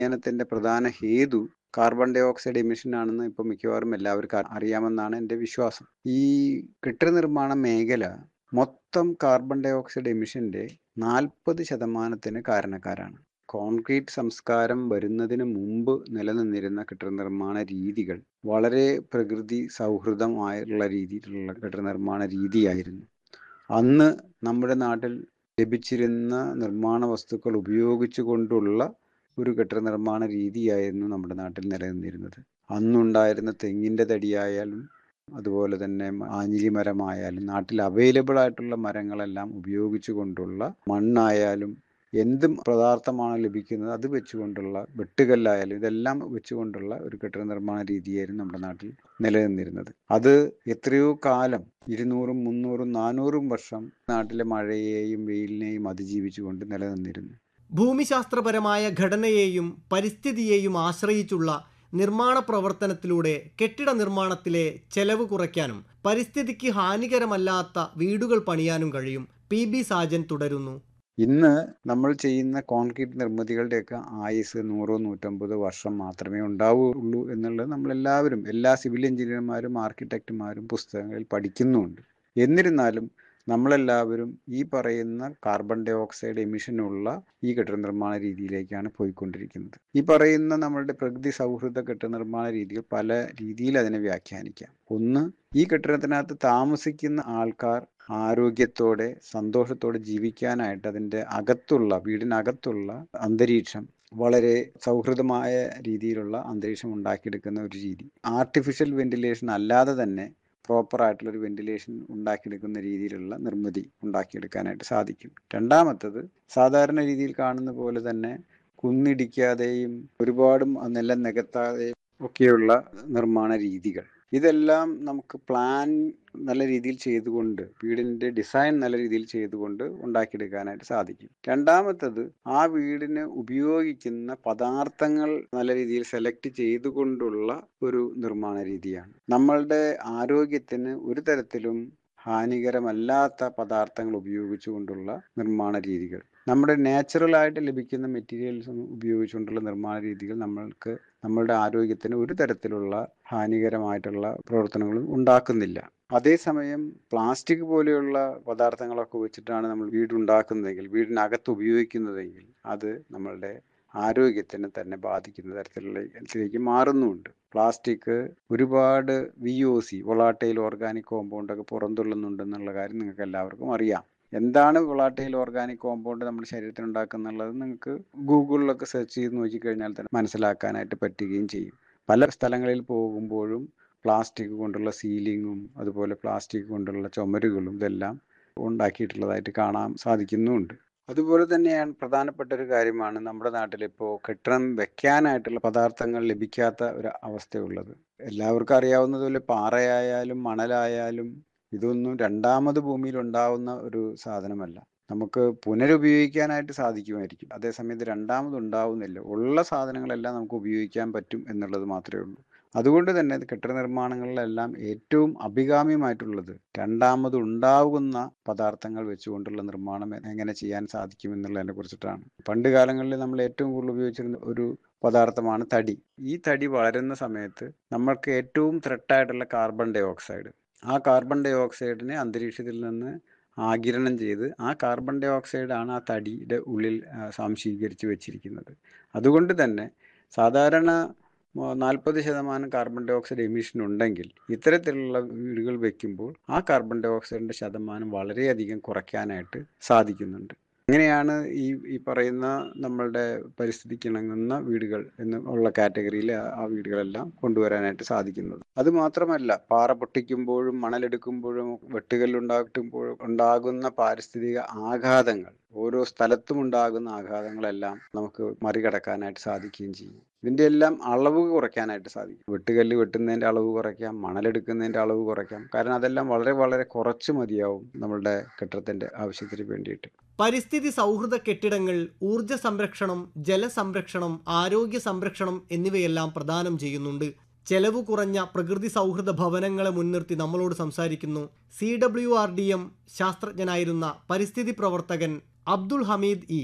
വിജ്ഞാനത്തിന്റെ പ്രധാന ഹേതു കാർബൺ ഡൈ ഓക്സൈഡ് എമിഷൻ ആണെന്ന് ഇപ്പോൾ മിക്കവാറും എല്ലാവർക്കും അറിയാമെന്നാണ് എൻ്റെ വിശ്വാസം ഈ കെട്ടിട നിർമ്മാണ മേഖല മൊത്തം കാർബൺ ഡൈ ഓക്സൈഡ് എമിഷന്റെ നാൽപ്പത് ശതമാനത്തിന് കാരണക്കാരാണ് കോൺക്രീറ്റ് സംസ്കാരം വരുന്നതിന് മുമ്പ് നിലനിന്നിരുന്ന കെട്ടിട നിർമ്മാണ രീതികൾ വളരെ പ്രകൃതി സൗഹൃദമായുള്ള രീതിയിലുള്ള കെട്ടിട നിർമ്മാണ രീതിയായിരുന്നു അന്ന് നമ്മുടെ നാട്ടിൽ ലഭിച്ചിരുന്ന നിർമ്മാണ വസ്തുക്കൾ ഉപയോഗിച്ചുകൊണ്ടുള്ള ഒരു കെട്ടിട നിർമ്മാണ രീതിയായിരുന്നു നമ്മുടെ നാട്ടിൽ നിലനിന്നിരുന്നത് അന്നുണ്ടായിരുന്ന തെങ്ങിൻ്റെ തടിയായാലും അതുപോലെ തന്നെ ആഞ്ഞിലി മരമായാലും നാട്ടിൽ അവൈലബിൾ ആയിട്ടുള്ള മരങ്ങളെല്ലാം ഉപയോഗിച്ചുകൊണ്ടുള്ള മണ്ണായാലും എന്ത് പദാർത്ഥമാണ് ലഭിക്കുന്നത് അത് വെച്ചുകൊണ്ടുള്ള വെട്ടുകല്ലായാലും ഇതെല്ലാം വെച്ചുകൊണ്ടുള്ള ഒരു കെട്ടിട നിർമ്മാണ രീതിയായിരുന്നു നമ്മുടെ നാട്ടിൽ നിലനിന്നിരുന്നത് അത് എത്രയോ കാലം ഇരുന്നൂറും മുന്നൂറും നാനൂറും വർഷം നാട്ടിലെ മഴയെയും വെയിലിനെയും അതിജീവിച്ചുകൊണ്ട് നിലനിന്നിരുന്നു ഭൂമിശാസ്ത്രപരമായ ഘടനയെയും പരിസ്ഥിതിയെയും ആശ്രയിച്ചുള്ള നിർമ്മാണ പ്രവർത്തനത്തിലൂടെ കെട്ടിട നിർമ്മാണത്തിലെ ചെലവ് കുറയ്ക്കാനും പരിസ്ഥിതിക്ക് ഹാനികരമല്ലാത്ത വീടുകൾ പണിയാനും കഴിയും പി ബി സാജൻ തുടരുന്നു ഇന്ന് നമ്മൾ ചെയ്യുന്ന കോൺക്രീറ്റ് നിർമ്മിതികളുടെയൊക്കെ ആയുസ് നൂറോ നൂറ്റമ്പതോ വർഷം മാത്രമേ ഉണ്ടാവുകയുള്ളൂ എന്നുള്ളത് നമ്മളെല്ലാവരും എല്ലാ സിവിൽ എഞ്ചിനീയർമാരും ആർക്കിടെക്റ്റുമാരും പുസ്തകങ്ങളിൽ പഠിക്കുന്നുമുണ്ട് എന്നിരുന്നാലും നമ്മളെല്ലാവരും ഈ പറയുന്ന കാർബൺ ഡൈ ഓക്സൈഡ് എമിഷനുള്ള ഈ കെട്ടിട നിർമ്മാണ രീതിയിലേക്കാണ് പോയിക്കൊണ്ടിരിക്കുന്നത് ഈ പറയുന്ന നമ്മളുടെ പ്രകൃതി സൗഹൃദ കെട്ടിട നിർമ്മാണ രീതികൾ പല രീതിയിൽ അതിനെ വ്യാഖ്യാനിക്കാം ഒന്ന് ഈ കെട്ടിടത്തിനകത്ത് താമസിക്കുന്ന ആൾക്കാർ ആരോഗ്യത്തോടെ സന്തോഷത്തോടെ ജീവിക്കാനായിട്ട് അതിൻ്റെ അകത്തുള്ള വീടിനകത്തുള്ള അന്തരീക്ഷം വളരെ സൗഹൃദമായ രീതിയിലുള്ള അന്തരീക്ഷം ഉണ്ടാക്കിയെടുക്കുന്ന ഒരു രീതി ആർട്ടിഫിഷ്യൽ വെന്റിലേഷൻ അല്ലാതെ തന്നെ പ്രോപ്പർ ആയിട്ടുള്ള ഒരു വെന്റിലേഷൻ ഉണ്ടാക്കിയെടുക്കുന്ന രീതിയിലുള്ള നിർമ്മിതി ഉണ്ടാക്കിയെടുക്കാനായിട്ട് സാധിക്കും രണ്ടാമത്തത് സാധാരണ രീതിയിൽ കാണുന്ന പോലെ തന്നെ കുന്നിടിക്കാതെയും ഒരുപാടും നിലം നികത്താതെയും ഒക്കെയുള്ള നിർമ്മാണ രീതികൾ ഇതെല്ലാം നമുക്ക് പ്ലാൻ നല്ല രീതിയിൽ ചെയ്തുകൊണ്ട് വീടിൻ്റെ ഡിസൈൻ നല്ല രീതിയിൽ ചെയ്തുകൊണ്ട് ഉണ്ടാക്കിയെടുക്കാനായിട്ട് സാധിക്കും രണ്ടാമത്തത് ആ വീടിന് ഉപയോഗിക്കുന്ന പദാർത്ഥങ്ങൾ നല്ല രീതിയിൽ സെലക്ട് ചെയ്തുകൊണ്ടുള്ള ഒരു നിർമ്മാണ രീതിയാണ് നമ്മളുടെ ആരോഗ്യത്തിന് ഒരു തരത്തിലും ഹാനികരമല്ലാത്ത പദാർത്ഥങ്ങൾ ഉപയോഗിച്ചുകൊണ്ടുള്ള നിർമ്മാണ രീതികൾ നമ്മുടെ നാച്ചുറൽ ആയിട്ട് ലഭിക്കുന്ന മെറ്റീരിയൽസ് ഉപയോഗിച്ചുകൊണ്ടുള്ള നിർമ്മാണ രീതികൾ നമ്മൾക്ക് നമ്മളുടെ ആരോഗ്യത്തിന് ഒരു തരത്തിലുള്ള ഹാനികരമായിട്ടുള്ള പ്രവർത്തനങ്ങളും ഉണ്ടാക്കുന്നില്ല അതേസമയം പ്ലാസ്റ്റിക് പോലെയുള്ള പദാർത്ഥങ്ങളൊക്കെ വെച്ചിട്ടാണ് നമ്മൾ വീടുണ്ടാക്കുന്നതെങ്കിൽ വീടിനകത്ത് ഉപയോഗിക്കുന്നതെങ്കിൽ അത് നമ്മളുടെ ആരോഗ്യത്തിന് തന്നെ ബാധിക്കുന്ന തരത്തിലേക്ക് മാറുന്നുമുണ്ട് പ്ലാസ്റ്റിക് ഒരുപാട് V O C volatile organic compound ഒക്കെ പുറന്തള്ളുന്നുണ്ടെന്നുള്ള കാര്യം നിങ്ങൾക്ക് എല്ലാവർക്കും അറിയാം എന്താണ് വൊളാട്ടൈൽ ഓർഗാനിക് കോമ്പൗണ്ട് നമ്മുടെ ശരീരത്തിൽ ഉണ്ടാക്കുന്നുള്ളത് നിങ്ങൾക്ക് ഗൂഗിളിലൊക്കെ സെർച്ച് ചെയ്ത് നോക്കിക്കഴിഞ്ഞാൽ തന്നെ മനസ്സിലാക്കാനായിട്ട് പറ്റുകയും ചെയ്യും പല സ്ഥലങ്ങളിൽ പോകുമ്പോഴും പ്ലാസ്റ്റിക് കൊണ്ടുള്ള സീലിങ്ങും അതുപോലെ പ്ലാസ്റ്റിക് കൊണ്ടുള്ള ചുമരുകളും ഇതെല്ലാം ഉണ്ടാക്കിയിട്ടുള്ളതായിട്ട് കാണാൻ സാധിക്കുന്നുമുണ്ട് അതുപോലെ തന്നെയാണ് പ്രധാനപ്പെട്ട ഒരു കാര്യമാണ് നമ്മുടെ നാട്ടിൽ ഇപ്പോൾ കെട്ടിടം വെക്കാനായിട്ടുള്ള പദാർത്ഥങ്ങൾ ലഭിക്കാത്ത ഒരു അവസ്ഥയുള്ളത് എല്ലാവർക്കും അറിയാവുന്നതുപോലെ പാറയായാലും മണലായാലും ഇതൊന്നും രണ്ടാമത് ഭൂമിയിൽ ഉണ്ടാവുന്ന ഒരു സാധനമല്ല നമുക്ക് പുനരുപയോഗിക്കാനായിട്ട് സാധിക്കുമായിരിക്കും അതേസമയത്ത് രണ്ടാമത് ഉണ്ടാവുന്നില്ല ഉള്ള സാധനങ്ങളെല്ലാം നമുക്ക് ഉപയോഗിക്കാൻ പറ്റും എന്നുള്ളത് മാത്രമേ ഉള്ളൂ അതുകൊണ്ട് തന്നെ കെട്ടിട നിർമ്മാണങ്ങളിലെല്ലാം ഏറ്റവും അഭികാമ്യമായിട്ടുള്ളത് രണ്ടാമത് ഉണ്ടാകുന്ന പദാർത്ഥങ്ങൾ വെച്ചുകൊണ്ടുള്ള നിർമ്മാണം എങ്ങനെ ചെയ്യാൻ സാധിക്കും എന്നുള്ളതിനെ കുറിച്ചിട്ടാണ് പണ്ട് കാലങ്ങളിൽ നമ്മൾ ഏറ്റവും കൂടുതൽ ഉപയോഗിച്ചിരുന്ന ഒരു പദാർത്ഥമാണ് തടി ഈ തടി വളരുന്ന സമയത്ത് നമ്മൾക്ക് ഏറ്റവും ത്രെട്ടായിട്ടുള്ള കാർബൺ ഡൈ ഓക്സൈഡ് ആ കാർബൺ ഡൈ ഓക്സൈഡിനെ അന്തരീക്ഷത്തിൽ നിന്ന് ആകിരണം ചെയ്ത് ആ കാർബൺ ഡൈ ഓക്സൈഡ് ആണ് ആ തടിയുടെ ഉള്ളിൽ സ്വാംശീകരിച്ച് വെച്ചിരിക്കുന്നത് അതുകൊണ്ട് തന്നെ സാധാരണ നാൽപ്പത് ശതമാനം കാർബൺ ഡൈ ഓക്സൈഡ് എമിഷൻ ഉണ്ടെങ്കിൽ ഇത്തരത്തിലുള്ള വീടുകൾ വെക്കുമ്പോൾ ആ കാർബൺ ഡൈ ഓക്സൈഡിൻ്റെ ശതമാനം വളരെയധികം കുറയ്ക്കാനായിട്ട് സാധിക്കുന്നുണ്ട് അങ്ങനെയാണ് ഈ ഈ പറയുന്ന നമ്മളുടെ പരിസ്ഥിതിക്ക് ഇണങ്ങുന്ന വീടുകൾ എന്ന് ഉള്ള കാറ്റഗറിയിൽ ആ വീടുകളെല്ലാം കൊണ്ടുവരാനായിട്ട് സാധിക്കുന്നത് അത് മാത്രമല്ല പാറ പൊട്ടിക്കുമ്പോഴും മണലെടുക്കുമ്പോഴും വെട്ടുകല്ലുണ്ടാക്കുമ്പോഴും ഉണ്ടാകുന്ന പാരിസ്ഥിതിക ആഘാതങ്ങൾ ഓരോ സ്ഥലത്തും ഉണ്ടാകുന്ന ആഘാതങ്ങളെല്ലാം നമുക്ക് മറികടക്കാനായിട്ട് സാധിക്കുകയും ചെയ്യും ഇതിൻ്റെ എല്ലാം അളവ് കുറയ്ക്കാനായിട്ട് സാധിക്കും വെട്ടുകല്ല് വെട്ടുന്നതിൻ്റെ അളവ് കുറയ്ക്കാം മണലെടുക്കുന്നതിൻ്റെ അളവ് കുറയ്ക്കാം കാരണം അതെല്ലാം വളരെ വളരെ കുറച്ച് മതിയാവും നമ്മളുടെ കെട്ടിടത്തിൻ്റെ ആവശ്യത്തിന് വേണ്ടിയിട്ട് പരിസ്ഥിതി സൗഹൃദ കെട്ടിടങ്ങൾ ഊർജ സംരക്ഷണം ജലസംരക്ഷണം ആരോഗ്യ സംരക്ഷണം എന്നിവയെല്ലാം പ്രദാനം ചെയ്യുന്നുണ്ട് ചെലവ് കുറഞ്ഞ പ്രകൃതി സൗഹൃദ ഭവനങ്ങളെ മുൻനിർത്തി നമ്മളോട് സംസാരിക്കുന്നു C W R D M ശാസ്ത്രജ്ഞനായിരുന്ന പരിസ്ഥിതി പ്രവർത്തകൻ അബ്ദുൾ ഹമീദ് ഇ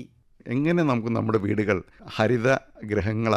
എങ്ങനെ നമുക്ക് നമ്മുടെ വീടുകൾ ഹരിത ഗ്രഹങ്ങളാക്കി